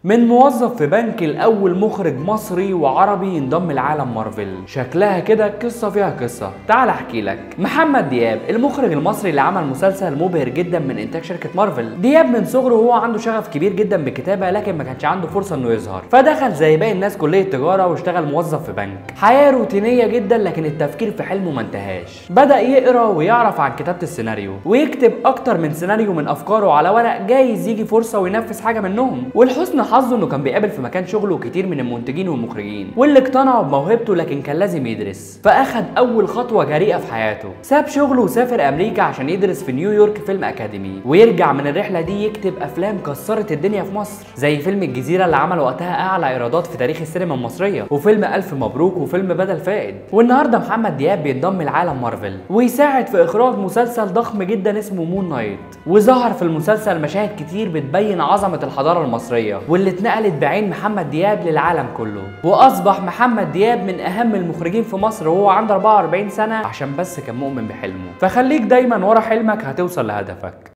من موظف في بنك الاول مخرج مصري وعربي ينضم لعالم مارفل شكلها كده قصه فيها قصه تعال احكي لك محمد دياب المخرج المصري اللي عمل مسلسل مبهر جدا من انتاج شركه مارفل دياب من صغره وهو عنده شغف كبير جدا بالكتابه لكن ما كانش عنده فرصه انه يظهر فدخل زي باقي الناس كليه تجاره واشتغل موظف في بنك حياه روتينيه جدا لكن التفكير في حلمه ما انتهاش بدا يقرا ويعرف عن كتابه السيناريو ويكتب اكتر من سيناريو من افكاره على ورق جايز يجي فرصه وينفذ حاجه منهم ولحسن حظه انه كان بيقابل في مكان شغله كتير من المنتجين والمخرجين واللي اقتنعوا بموهبته لكن كان لازم يدرس فاخد اول خطوه جريئه في حياته ساب شغله وسافر امريكا عشان يدرس في نيويورك فيلم اكاديمي ويرجع من الرحله دي يكتب افلام كسرت الدنيا في مصر زي فيلم الجزيره اللي عمل وقتها اعلى ايرادات في تاريخ السينما المصريه وفيلم الف مبروك وفيلم بدل فائد والنهارده محمد دياب بينضم لعالم مارفل ويساعد في اخراج مسلسل ضخم جدا اسمه مون نايت وظهر في المسلسل مشاهد كتير بتبين عظمه الحضاره المصريه واللي اتنقلت بعين محمد دياب للعالم كله واصبح محمد دياب من اهم المخرجين في مصر وهو عنده 44 سنه عشان بس كان مؤمن بحلمه فخليك دايما ورا حلمك هتوصل لهدفك